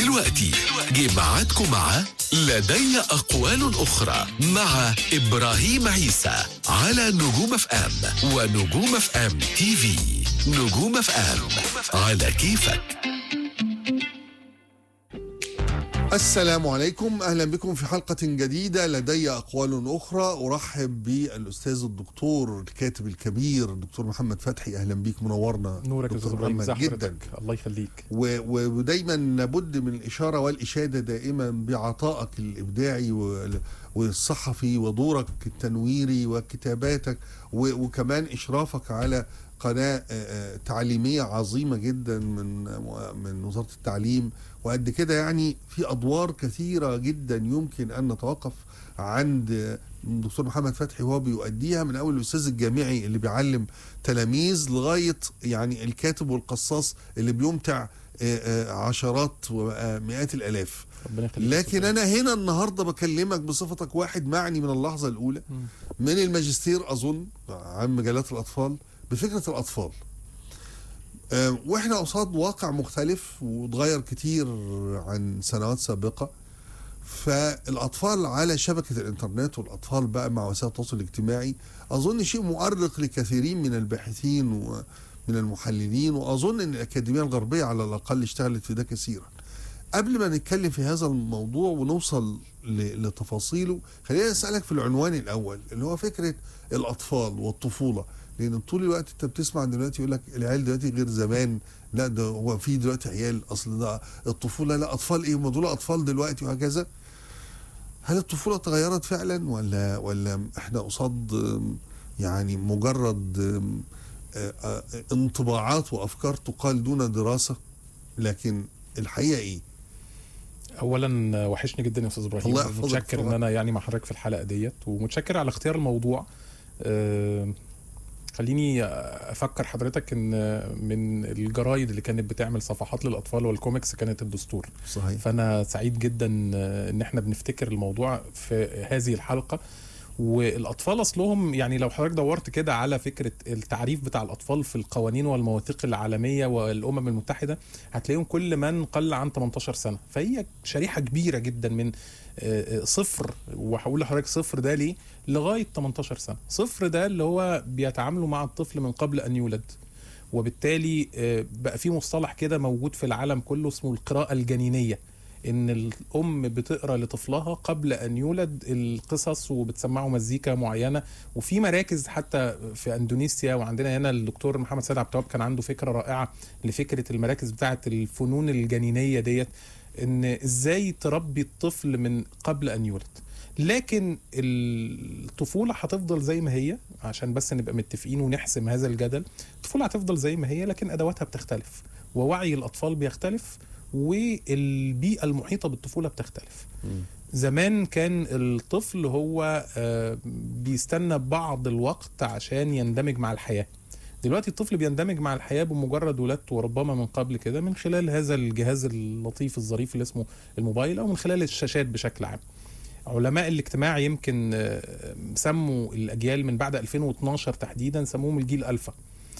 دلوقتي جه ميعادكم مع لدي أقوال أخرى مع إبراهيم عيسى على نجوم اف ام ونجوم اف ام تي في نجوم اف ام على كيفك السلام عليكم اهلا بكم في حلقه جديده لدي اقوال اخرى ارحب بالاستاذ الدكتور الكاتب الكبير الدكتور محمد فتحي اهلا بيك منورنا نورك يا دكتور استاذ ابراهيم محمد ازي جدا حضرتك؟ الله يخليك و- و- ودايما لابد من الاشاره والاشاده دائما بعطائك الابداعي وال- والصحفي ودورك التنويري وكتاباتك و- وكمان اشرافك على قناه آه، آه، تعليميه عظيمه جدا من من وزاره التعليم وقد كده يعني في ادوار كثيره جدا يمكن ان نتوقف عند الدكتور محمد فتحي وهو بيؤديها من اول الاستاذ الجامعي اللي بيعلم تلاميذ لغايه يعني الكاتب والقصاص اللي بيمتع آه، آه، عشرات ومئات الالاف ربنا يخليك لكن انا هنا النهارده بكلمك بصفتك واحد معني من اللحظه الاولى من الماجستير اظن عن مجالات الاطفال بفكره الاطفال آه، واحنا قصاد واقع مختلف وتغير كتير عن سنوات سابقه فالاطفال على شبكه الانترنت والاطفال بقى مع وسائل التواصل الاجتماعي اظن شيء مؤرق لكثيرين من الباحثين ومن المحللين واظن ان الاكاديميه الغربيه على الاقل اشتغلت في ده كثيرا قبل ما نتكلم في هذا الموضوع ونوصل ل- لتفاصيله خلينا اسالك في العنوان الاول اللي هو فكره الاطفال والطفوله لان طول الوقت انت بتسمع دلوقتي يقول لك العيال دلوقتي غير زمان لا ده هو في دلوقتي عيال اصل ده الطفوله لا اطفال ايه هم دول اطفال دلوقتي وهكذا هل الطفوله تغيرت فعلا ولا ولا احنا قصاد آم، يعني مجرد آم، آه، آه، انطباعات وافكار تقال دون دراسه لكن الحقيقه ايه؟ اولا وحشني جدا يا استاذ ابراهيم الله يحفظك متشكر ان طبعا. انا يعني مع حضرتك في الحلقه ديت ومتشكر على اختيار الموضوع آه، خليني افكر حضرتك ان من الجرايد اللي كانت بتعمل صفحات للاطفال والكوميكس كانت الدستور صحيح فانا سعيد جدا ان احنا بنفتكر الموضوع في هذه الحلقه والاطفال اصلهم يعني لو حضرتك دورت كده على فكره التعريف بتاع الاطفال في القوانين والمواثيق العالميه والامم المتحده هتلاقيهم كل من قل عن 18 سنه فهي شريحه كبيره جدا من آه، آه، صفر وهقول لحضرتك صفر ده ليه لغايه 18 سنه صفر ده اللي هو بيتعاملوا مع الطفل من قبل ان يولد وبالتالي آه، بقى في مصطلح كده موجود في العالم كله اسمه القراءة الجنينية ان الام بتقرا لطفلها قبل ان يولد القصص وبتسمعه مزيكا معينه وفي مراكز حتى في اندونيسيا وعندنا هنا الدكتور محمد سيد عبد التواب كان عنده فكره رائعه لفكره المراكز بتاعه الفنون الجنينيه ديت ان ازاي تربي الطفل من قبل ان يولد لكن الطفوله هتفضل زي ما هي عشان بس نبقى متفقين ونحسم هذا الجدل الطفوله هتفضل زي ما هي لكن ادواتها بتختلف ووعي الاطفال بيختلف والبيئه المحيطه بالطفوله بتختلف زمان كان الطفل هو آه، بيستنى بعض الوقت عشان يندمج مع الحياه دلوقتي الطفل بيندمج مع الحياه بمجرد ولادته وربما من قبل كده من خلال هذا الجهاز اللطيف الظريف اللي اسمه الموبايل او من خلال الشاشات بشكل عام علماء الاجتماع يمكن آه، سموا الاجيال من بعد 2012 تحديدا سموهم الجيل الفا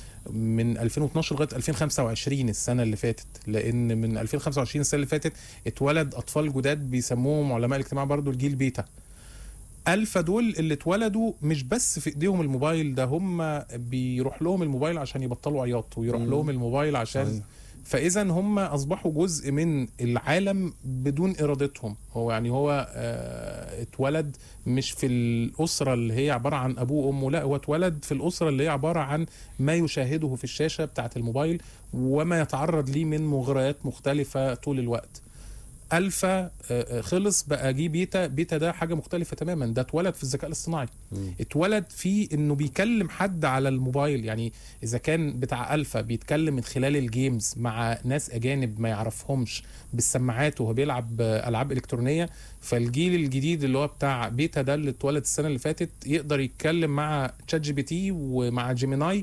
من 2012 لغايه 2025 السنه اللي فاتت لان من 2025 السنه اللي فاتت اتولد اطفال جداد بيسموهم علماء الاجتماع برضو الجيل بيتا الفا دول اللي اتولدوا مش بس في ايديهم الموبايل ده هم بيروح لهم الموبايل عشان يبطلوا عياط ويروح مم. لهم الموبايل عشان صحيح. فاذا هم اصبحوا جزء من العالم بدون ارادتهم هو يعني هو آه، اتولد مش في الاسره اللي هي عباره عن ابوه وامه لا هو اتولد في الاسره اللي هي عباره عن ما يشاهده في الشاشه بتاعه الموبايل وما يتعرض ليه من مغريات مختلفه طول الوقت الفا آه، آه، خلص بقى جه بيتا بيتا ده حاجه مختلفه تماما ده اتولد في الذكاء الاصطناعي مم. اتولد في انه بيكلم حد على الموبايل يعني اذا كان بتاع الفا بيتكلم من خلال الجيمز مع ناس اجانب ما يعرفهمش بالسماعات وهو بيلعب آه، العاب الكترونيه فالجيل الجديد اللي هو بتاع بيتا ده اللي اتولد السنه اللي فاتت يقدر يتكلم مع تشات جي بي تي ومع جيميناي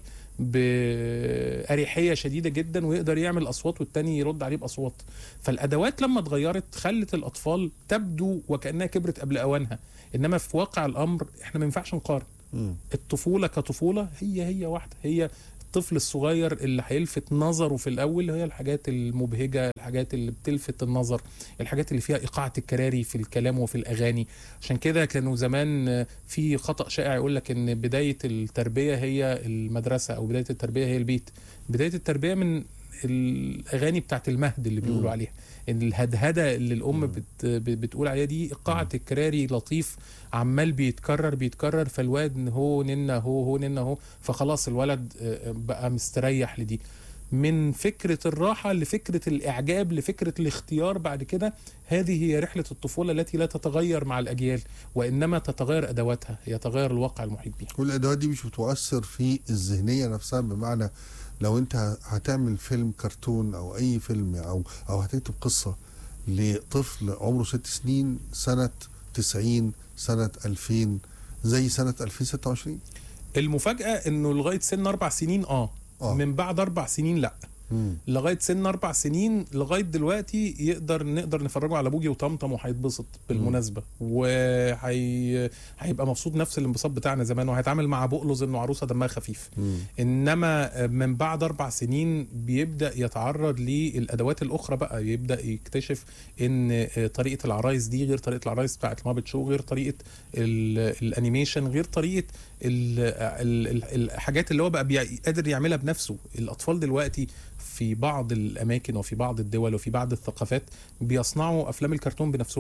بأريحية شديدة جدا ويقدر يعمل أصوات والتاني يرد عليه بأصوات فالأدوات لما اتغيرت خلت الأطفال تبدو وكأنها كبرت قبل أوانها إنما في واقع الأمر إحنا ما ينفعش نقارن مم. الطفولة كطفولة هي هي واحدة هي الطفل الصغير اللي هيلفت نظره في الاول هي الحاجات المبهجه الحاجات اللي بتلفت النظر الحاجات اللي فيها ايقاعه الكراري في الكلام وفي الاغاني عشان كده كانوا زمان آه، في خطا شائع يقول لك ان بدايه التربيه هي المدرسه او بدايه التربيه هي البيت بدايه التربيه من الاغاني بتاعت المهد اللي بيقولوا مم. عليها ان الهدهده اللي الام مم. بت بتقول عليها دي ايقاعه الكراري لطيف عمال بيتكرر بيتكرر فالواد هو ننا هو هو ننا هو فخلاص الولد آه، بقى مستريح لدي من فكرة الراحة لفكرة الإعجاب لفكرة الاختيار بعد كده هذه هي رحلة الطفولة التي لا تتغير مع الأجيال وإنما تتغير أدواتها يتغير الواقع المحيط بها كل الادوات دي مش بتؤثر في الذهنيه نفسها بمعنى لو انت هتعمل فيلم كرتون او اي فيلم او او هتكتب قصه لطفل عمره ست سنين سنه 90 سنه 2000 زي سنه 2026 المفاجأة إنه لغاية سن أربع سنين آه, آه. من بعد أربع سنين لأ مم. لغايه سن اربع سنين لغايه دلوقتي يقدر نقدر نفرجه على بوجي وطمطم وهيتبسط بالمناسبه وهي هيبقى مبسوط نفس الانبساط بتاعنا زمان وهيتعامل مع بقلظ انه عروسه دمها خفيف مم. انما من بعد اربع سنين بيبدا يتعرض للادوات الاخرى بقى يبدا يكتشف ان طريقه العرايس دي غير طريقه العرايس بتاعت مابت شو غير طريقه ال- الانيميشن غير طريقه ال- ال- ال- الحاجات اللي هو بقى بيع- قادر يعملها بنفسه الاطفال دلوقتي في بعض الاماكن وفي بعض الدول وفي بعض الثقافات بيصنعوا افلام الكرتون بنفسهم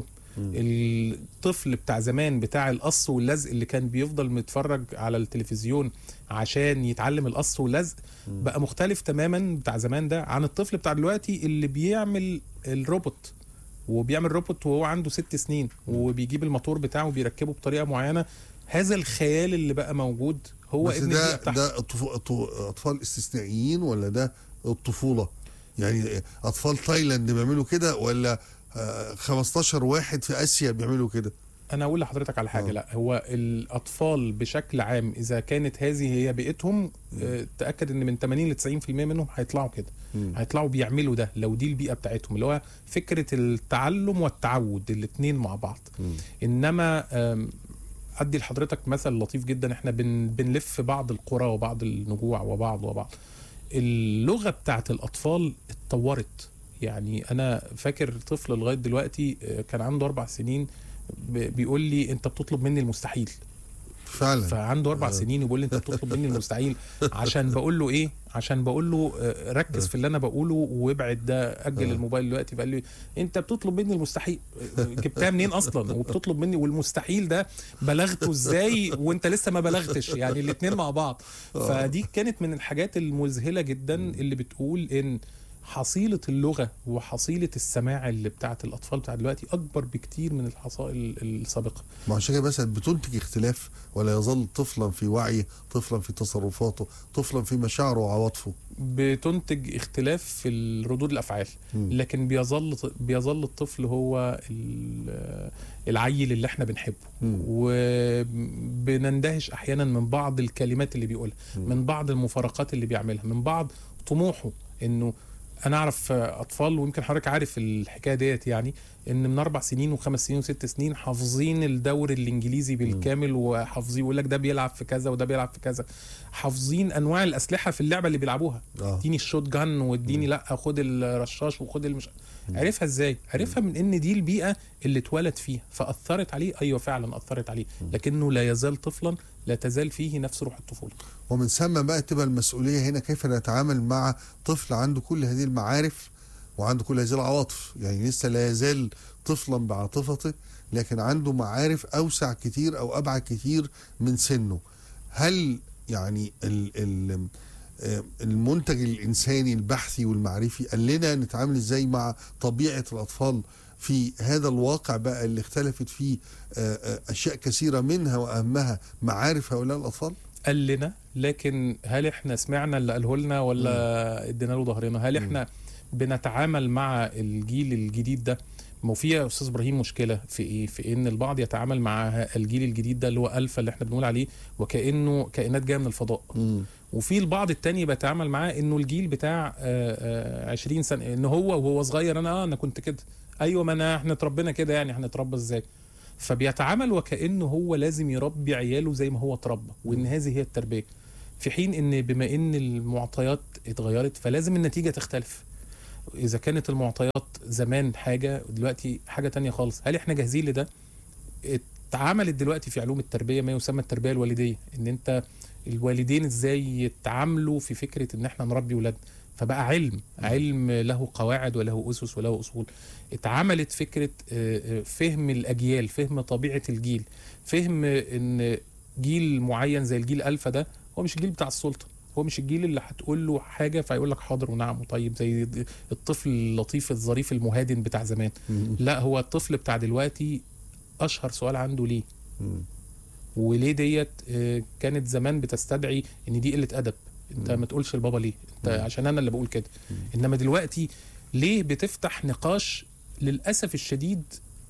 الطفل بتاع زمان بتاع القص واللزق اللي كان بيفضل متفرج على التلفزيون عشان يتعلم القص واللزق بقى مختلف تماما بتاع زمان ده عن الطفل بتاع دلوقتي اللي بيعمل الروبوت وبيعمل روبوت وهو عنده ست سنين وبيجيب الموتور بتاعه وبيركبه بطريقه معينه هذا الخيال اللي بقى موجود هو بس ابن ده البيئه بتاعته ده الطفو- الطو- اطفال استثنائيين ولا ده الطفوله يعني اطفال تايلاند بيعملوا كده ولا آه، 15 واحد في اسيا بيعملوا كده انا اقول لحضرتك على حاجه آه. لا هو الاطفال بشكل عام اذا كانت هذه هي بيئتهم آه، تاكد ان من 80 ل 90% منهم هيطلعوا كده مم. هيطلعوا بيعملوا ده لو دي البيئه بتاعتهم اللي هو فكره التعلم والتعود الاثنين مع بعض مم. انما آم، ادي لحضرتك مثل لطيف جدا احنا بن بنلف بعض القرى وبعض النجوع وبعض وبعض اللغه بتاعت الاطفال اتطورت يعني انا فاكر طفل لغايه دلوقتي آه، كان عنده اربع سنين ب- بيقول لي انت بتطلب مني المستحيل فعلا فعنده اربع سنين وبيقول لي انت بتطلب مني المستحيل عشان بقول له ايه عشان بقول له آه، ركز في اللي انا بقوله وابعد ده اجل آه. الموبايل دلوقتي فقال لي انت بتطلب مني المستحيل آه، جبتها منين اصلا وبتطلب مني والمستحيل ده بلغته ازاي وانت لسه ما بلغتش يعني الاثنين مع بعض فدي كانت من الحاجات المذهله جدا اللي بتقول ان حصيلة اللغة وحصيلة السماع اللي بتاعت الأطفال بتاعت دلوقتي أكبر بكتير من الحصائل السابقة ما عشان كده مثلا بتنتج اختلاف ولا يظل طفلا في وعيه طفلا في تصرفاته طفلا في مشاعره وعواطفه بتنتج اختلاف في الردود الافعال مم. لكن بيظل بيظل الطفل هو ال- العيل اللي احنا بنحبه مم. وبنندهش احيانا من بعض الكلمات اللي بيقولها مم. من بعض المفارقات اللي بيعملها من بعض طموحه انه انا اعرف اطفال ويمكن حضرتك عارف الحكايه ديت يعني ان من اربع سنين وخمس سنين وست سنين حافظين الدوري الانجليزي بالكامل وحافظين يقول لك ده بيلعب في كذا وده بيلعب في كذا حافظين انواع الاسلحه في اللعبه اللي بيلعبوها اه اديني الشوت جان واديني لا خد الرشاش وخد المش عرفها ازاي عرفها من ان دي البيئه اللي اتولد فيها فاثرت عليه ايوه فعلا اثرت عليه لكنه لا يزال طفلا لا تزال فيه نفس روح الطفوله ومن ثم بقى تبقى المسؤوليه هنا كيف نتعامل مع طفل عنده كل هذه المعارف وعنده كل هذه العواطف يعني لسه لا يزال طفلا بعاطفته لكن عنده معارف اوسع كتير او ابعد كتير من سنه هل يعني ال ال آه، المنتج الانساني البحثي والمعرفي قال لنا نتعامل ازاي مع طبيعه الاطفال في هذا الواقع بقى اللي اختلفت فيه آه، آه، اشياء كثيره منها واهمها معارف هؤلاء الاطفال قال لنا لكن هل احنا سمعنا اللي قاله لنا ولا ادينا له ظهرنا هل احنا بنتعامل مع الجيل الجديد ده ما هو في يا استاذ ابراهيم مشكله في ايه في ان البعض يتعامل مع الجيل الجديد ده اللي هو الفا اللي احنا بنقول عليه وكانه كائنات جايه من الفضاء مم. وفي البعض التاني بيتعامل معاه انه الجيل بتاع آه، آه، 20 سنه ان هو وهو صغير انا اه انا كنت كده ايوه ما انا احنا اتربينا كده يعني احنا اتربى ازاي فبيتعامل وكانه هو لازم يربي عياله زي ما هو اتربى وان هذه هي التربيه في حين ان بما ان المعطيات اتغيرت فلازم النتيجه تختلف اذا كانت المعطيات زمان حاجه دلوقتي حاجه تانية خالص هل احنا جاهزين لده اتعملت دلوقتي في علوم التربيه ما يسمى التربيه الوالديه ان انت الوالدين ازاي يتعاملوا في فكره ان احنا نربي ولادنا فبقى علم علم له قواعد وله اسس وله اصول اتعملت فكره آه، آه، فهم الاجيال فهم طبيعه الجيل فهم ان جيل معين زي الجيل الفا ده هو مش الجيل بتاع السلطه هو مش الجيل اللي هتقول له حاجه فيقول لك حاضر ونعم وطيب زي الطفل اللطيف الظريف المهادن بتاع زمان لا هو الطفل بتاع دلوقتي اشهر سؤال عنده ليه مم. وليه ديت آه، كانت زمان بتستدعي ان دي قله ادب انت مم. ما تقولش لبابا ليه انت مم. عشان انا اللي بقول كده انما دلوقتي ليه بتفتح نقاش للاسف الشديد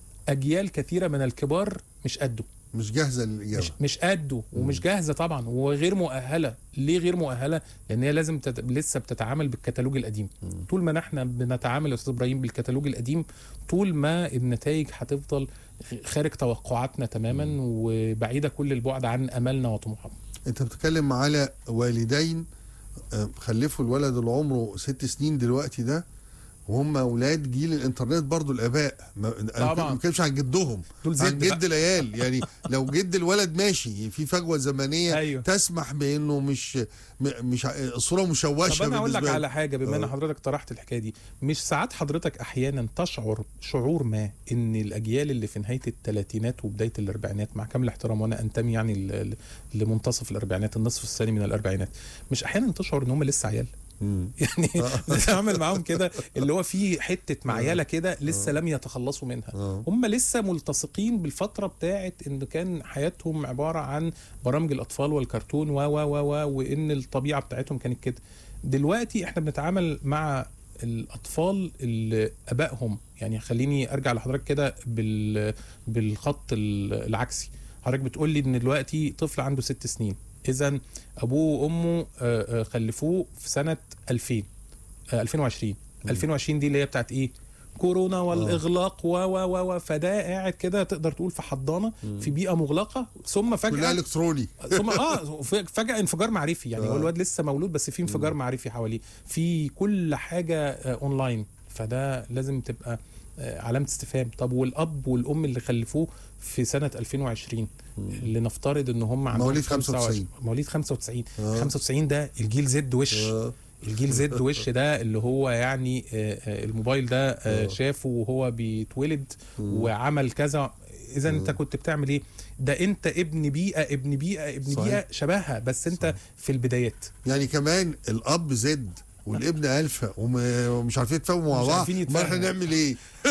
اجيال كثيره من الكبار مش قده مش جاهزه للاجابه مش مش قده ومش جاهزه طبعا وغير مؤهله ليه غير مؤهله لان هي لازم تت... لسه بتتعامل بالكتالوج القديم مم. طول ما احنا بنتعامل يا استاذ ابراهيم بالكتالوج القديم طول ما النتائج هتفضل خارج توقعاتنا تماما وبعيده كل البعد عن املنا وطموحاتنا انت بتتكلم على والدين آه، خلفوا الولد اللي عمره ست سنين دلوقتي ده وهم اولاد جيل الانترنت برضو الاباء ما أنا طبعاً. ما بتكلمش عن جدهم دول عن زد جد العيال يعني لو جد الولد ماشي في فجوه زمنيه أيوه. تسمح بانه مش م- مش ع- الصوره مشوشه طب انا اقول لك بالنسبة له. على حاجه بما ان آه. حضرتك طرحت الحكايه دي مش ساعات حضرتك احيانا تشعر شعور ما ان الاجيال اللي في نهايه الثلاثينات وبدايه الاربعينات مع كامل الاحترام وانا انتمي يعني ل- ل- لمنتصف الاربعينات النصف الثاني من الاربعينات مش احيانا تشعر ان هم لسه عيال مم. يعني بتتعامل معاهم كده اللي هو في حته معيله كده لسه آه. لم يتخلصوا منها آه. هم لسه ملتصقين بالفتره بتاعه ان كان حياتهم عباره عن برامج الاطفال والكرتون و و و و وان الطبيعه بتاعتهم كانت كده دلوقتي احنا بنتعامل مع الاطفال اللي ابائهم يعني خليني ارجع لحضرتك كده بال بالخط ال- العكسي حضرتك بتقول لي ان دلوقتي طفل عنده ست سنين اذا ابوه وامه آه، آه، خلفوه في سنه 2000 آه، 2020 2020 دي اللي هي بتاعت ايه كورونا والاغلاق و و و و فده قاعد كده تقدر تقول في حضانه في بيئه مغلقه ثم كلها فجاه الكتروني ثم اه ف- فجاه انفجار معرفي يعني آه. هو الواد لسه مولود بس في انفجار معرفي حواليه في كل حاجه آه، اونلاين فده لازم تبقى آه، علامه استفهام طب والاب والام اللي خلفوه في سنه 2020 اللي نفترض ان هم عندهم مواليد 25 95. مواليد 95 آه. 95 ده الجيل زد وش آه. الجيل زد وش ده اللي هو يعني آه، آه، الموبايل ده آه، آه. شافه وهو بيتولد وعمل كذا اذا انت كنت بتعمل ايه ده انت ابن بيئه ابن بيئه ابن صحيح. بيئه شبهها بس انت في البدايات يعني كمان الاب زد والابن الفا وم- ومش عارفين يتفاهموا مع مش بعض عارفين ما يتفاهموا. احنا نعمل ايه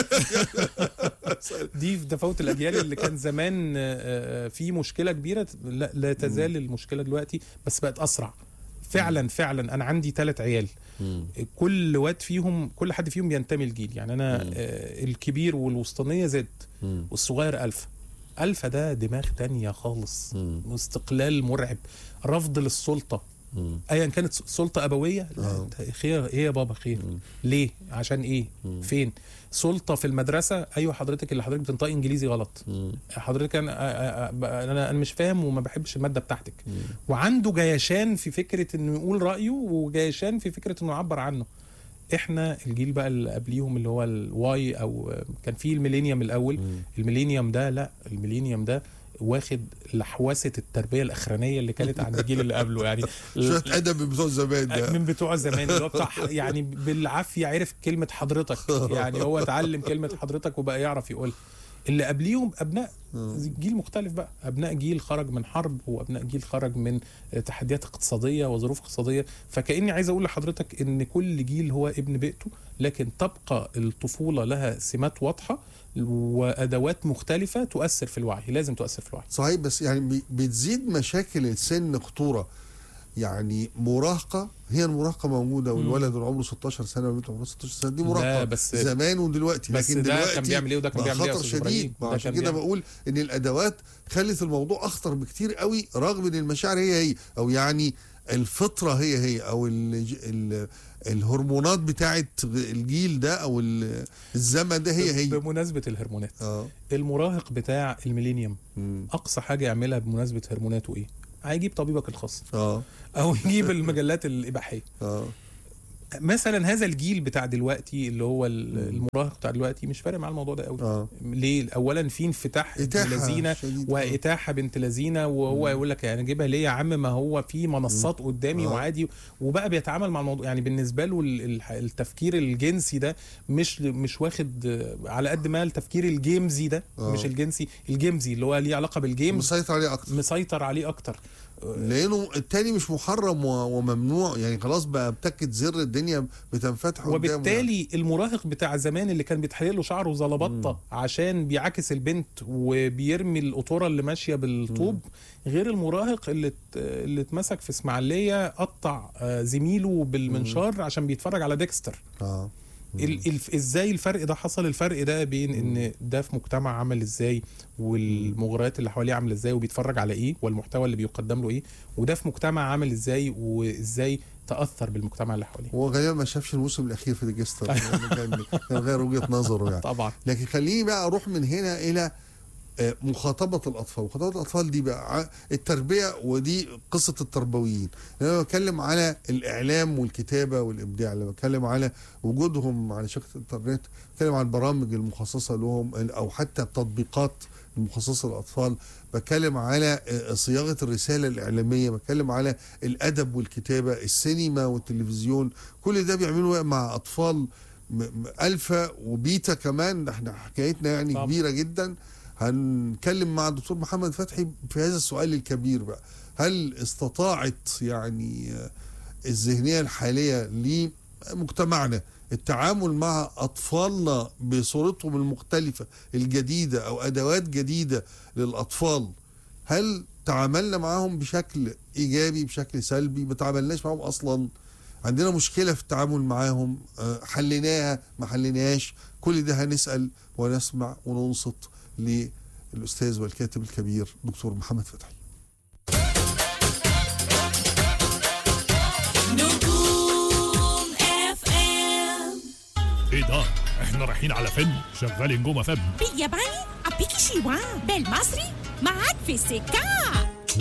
دي في تفاوت الاجيال اللي كان زمان آه، آه، في مشكله كبيره لا, لا تزال المشكله دلوقتي بس بقت اسرع فعلا فعلا انا عندي ثلاث عيال كل واد فيهم كل حد فيهم بينتمي لجيل يعني انا آه، الكبير والوسطانيه زد والصغير الفا الفا ده دماغ تانية خالص استقلال مرعب رفض للسلطه ايا كانت سلطه ابويه لا آه. انت خير ايه يا بابا خير ليه عشان ايه فين سلطه في المدرسه ايوه حضرتك اللي حضرتك بتنطق انجليزي غلط حضرتك انا أ- أ- انا انا مش فاهم وما بحبش الماده بتاعتك وعنده جيشان في فكره انه يقول رايه وجيشان في فكره انه يعبر عنه احنا الجيل بقى اللي قبليهم اللي هو الواي او كان في الميلينيوم الاول الميلينيوم ده لا الميلينيوم ده واخد لحوسه التربيه الاخرانيه اللي كانت عند الجيل اللي قبله يعني شويه ادب من بتوع زمان ده من بتوع زمان اللي هو بتاع يعني بالعافيه عرف كلمه حضرتك يعني هو اتعلم كلمه حضرتك وبقى يعرف يقولها اللي قبليهم ابناء جيل مختلف بقى ابناء جيل خرج من حرب وابناء جيل خرج من تحديات اقتصاديه وظروف اقتصاديه فكاني عايز اقول لحضرتك ان كل جيل هو ابن بيئته لكن تبقى الطفوله لها سمات واضحه وادوات مختلفه تؤثر في الوعي لازم تؤثر في الوعي صحيح بس يعني بي- بتزيد مشاكل السن خطوره يعني مراهقه هي المراهقه موجوده والولد اللي عمره 16 سنه والبنت عمرها 16 سنه دي مراهقه بس- زمان ودلوقتي بس لكن ده دلوقتي كان بيعمل ايه وده كان بقى بيعمل ايه يا خطر أستاذ إبراهيم؟ شديد ده عشان كان كده بيعمل- بقول ان الادوات خلت الموضوع اخطر بكتير قوي رغم ان المشاعر هي هي او يعني الفطره هي هي او ال ال الهرمونات بتاعت الجيل ده او ال- الزمن ده هي هي بمناسبه الهرمونات اه المراهق بتاع الميلينيوم مم. اقصى حاجه يعملها بمناسبه هرموناته ايه هيجيب طبيبك الخاص اه او يجيب المجلات الاباحيه اه مثلا هذا الجيل بتاع دلوقتي اللي هو ال- المراهق بتاع دلوقتي مش فارق مع الموضوع ده قوي اه ليه اولا في انفتاح بنت إتاحة لذينه شديدة. واتاحه بنت لذينه وهو يقول لك يعني اجيبها ليه يا عم ما هو في منصات قدامي آه. وعادي وبقى بيتعامل مع الموضوع يعني بالنسبه له ال- ال- التفكير الجنسي ده مش مش واخد آه، على قد ما التفكير الجيمزي ده آه. مش الجنسي الجيمزي اللي هو ليه علاقه بالجيمز مسيطر عليه اكتر مسيطر عليه اكتر لانه التاني مش محرم و- وممنوع يعني خلاص بقى بتكت زر الدنيا بتنفتح قدامه يعني. وبالتالي المراهق بتاع زمان اللي كان بيتحلق له شعره زلبطه عشان بيعاكس البنت وبيرمي القطوره اللي ماشيه بالطوب غير المراهق اللي ات- اللي اتمسك في اسماعيليه قطع آه، زميله بالمنشار عشان بيتفرج على ديكستر اه ال ال ازاي الفرق ده حصل الفرق ده بين ان ده في مجتمع عامل ازاي والمغريات اللي حواليه عامله ازاي وبيتفرج على ايه والمحتوى اللي بيقدم له ايه وده في مجتمع عامل ازاي وازاي تاثر بالمجتمع اللي حواليه هو غالبا ما شافش الموسم الاخير في ديجستر يعني كان كان غير وجهه نظره يعني طبعا لكن خليني بقى اروح من هنا الى آه، مخاطبة الأطفال مخاطبة الأطفال دي بقى ع- التربية ودي قصة التربويين لما بتكلم على الإعلام والكتابة والإبداع لما بتكلم على وجودهم على شبكة الإنترنت بتكلم عن البرامج المخصصة لهم أو حتى التطبيقات المخصصة للأطفال بتكلم على آه، صياغة الرسالة الإعلامية بتكلم على الأدب والكتابة السينما والتلفزيون كل ده بيعملوا مع أطفال م- م- ألفا وبيتا كمان احنا حكايتنا يعني طبعا. كبيرة جدا هنتكلم مع الدكتور محمد فتحي في هذا السؤال الكبير بقى هل استطاعت يعني آه، الذهنية الحالية لمجتمعنا التعامل مع أطفالنا بصورتهم المختلفة الجديدة أو أدوات جديدة للأطفال هل تعاملنا معاهم بشكل إيجابي بشكل سلبي ما تعاملناش معاهم أصلا عندنا مشكلة في التعامل معاهم آه، حليناها ما حليناهاش كل ده هنسأل ونسمع وننصت للأستاذ والكاتب الكبير دكتور محمد فتحي نجوم اف ام ايه ده؟ احنا رايحين على فيلم شغال نجوم فم بالياباني أبيكي شيوا بالمصري معاك في السكة